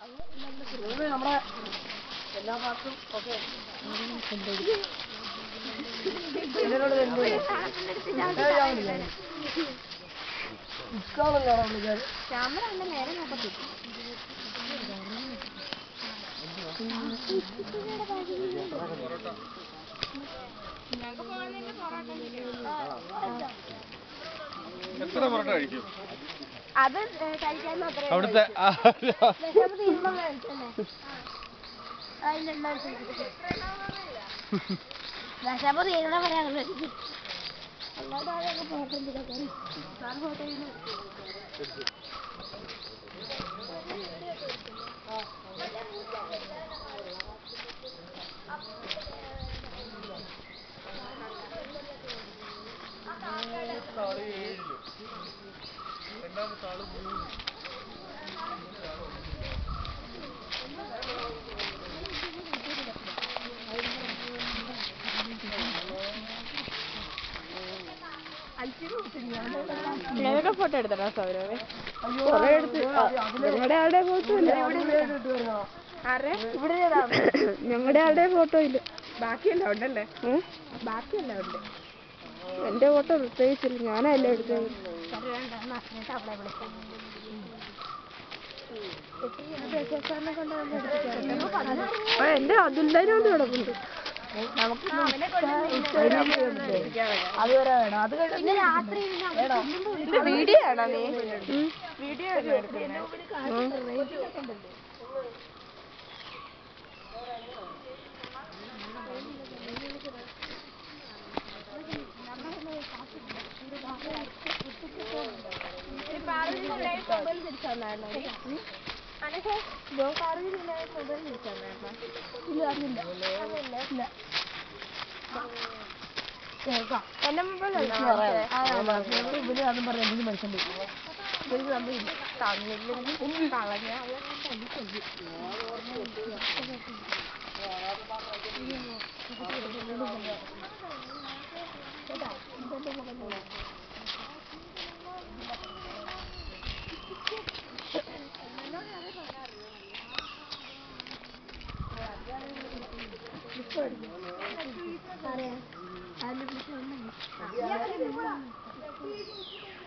നമ്മുടെ എല്ലാ ഭാഗത്തും ഓക്കെ ഇതിനോട് എന്ത് ഇഷ്ടാണല്ലോ വിളിക്കാൻ ക്യാമറ ഉണ്ട് നേരെ നോക്കത്തില്ല എത്ര പൊറോട്ട കഴിക്കും അത് കഴിക്കാൻ മാത്രമേ അവിടുത്തെ ആ, വിശപ്പ് തീരുമ്പോ കഴിച്ചല്ലേ അതിലുള്ള വിശപ്പ് തീരണ പറയാൻ അല്ലാതെ അതൊക്കെ ഫോട്ടോ എടുക്കാൻ സാർ ഫോട്ടോ ഞങ്ങളുടെ ഫോട്ടോ എടുത്തടാ സൗരവേ കൊറേ എടുത്ത് ഞങ്ങളുടെ ആരുടെ ഫോട്ടോ ഇല്ല ആരുടെ ഇവിടെ ഞങ്ങളുടെ ആരുടെ ഫോട്ടോ ഇല്ല ബാക്കിയല്ല ഉണ്ടല്ലേ ബാക്കിയല്ല ഉണ്ട് എന്റെ ഫോട്ടോ പ്രത്യേകിച്ചില്ല ഞാനല്ല എടുത്തത് ആ എന്റെ അതുല്ലാരും കൊണ്ട് കിടപ്പുണ്ട് അതുവരെ വേണം അത് കഴിഞ്ഞ് പിന്നെ രാത്രി വീഡിയോ ആണോ നീ വീഡിയോ എന്റെ മൊബൈൽ ഇവര് അതും പറയാം എനിക്ക് മനസ്സിലുണ്ട് അറിയാം അതിനെ കുറിച്ച്